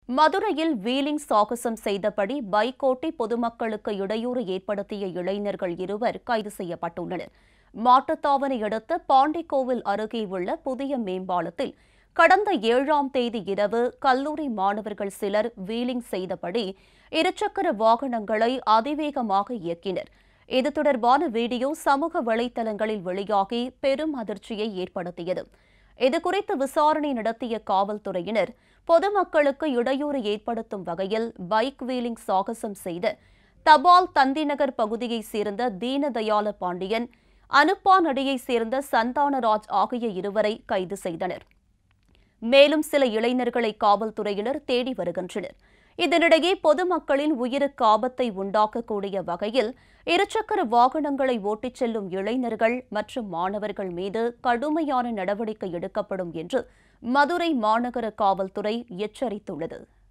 மதுரையில் வீலிங் சாகசம் செய்தபடி பைக் ஓட்டி பொதுமக்களுக்கு இடையூறு ஏற்படுத்திய இளைஞர்கள் இருவர் கைது செய்யப்பட்டுள்ளனர் மாட்டுத்தாவணி அடுத்த பாண்டிக்கோவில் அருகே உள்ள புதிய மேம்பாலத்தில் கடந்த ஏழாம் தேதி இரவு கல்லூரி மாணவர்கள் சிலர் வீலிங் செய்தபடி இருசக்கர வாகனங்களை அதிவேகமாக இயக்கினர் இது தொடர்பான வீடியோ சமூக வலைதளங்களில் வெளியாகி பெரும் அதிர்ச்சியை ஏற்படுத்தியது இதுகுறித்து விசாரணை நடத்திய காவல்துறையினர் பொதுமக்களுக்கு இடையூறு ஏற்படுத்தும் வகையில் பைக் வீலிங் சாகசம் செய்த தபால் தந்திநகர் பகுதியைச் சேர்ந்த தீனதயாள பாண்டியன் அனுப்பானடியைச் சேர்ந்த சந்தானராஜ் ஆகிய இருவரை கைது செய்தனர் மேலும் சில இளைஞர்களை காவல்துறையினர் தேடி வருகின்றனர் இதனிடையே பொதுமக்களின் உயிருக்கு ஆபத்தை உண்டாக்கக்கூடிய வகையில் இருசக்கர வாகனங்களை ஓட்டிச் செல்லும் இளைஞர்கள் மற்றும் மாணவர்கள் மீது கடுமையான நடவடிக்கை எடுக்கப்படும் என்று மதுரை மாநகர காவல்துறை எச்சரித்துள்ளது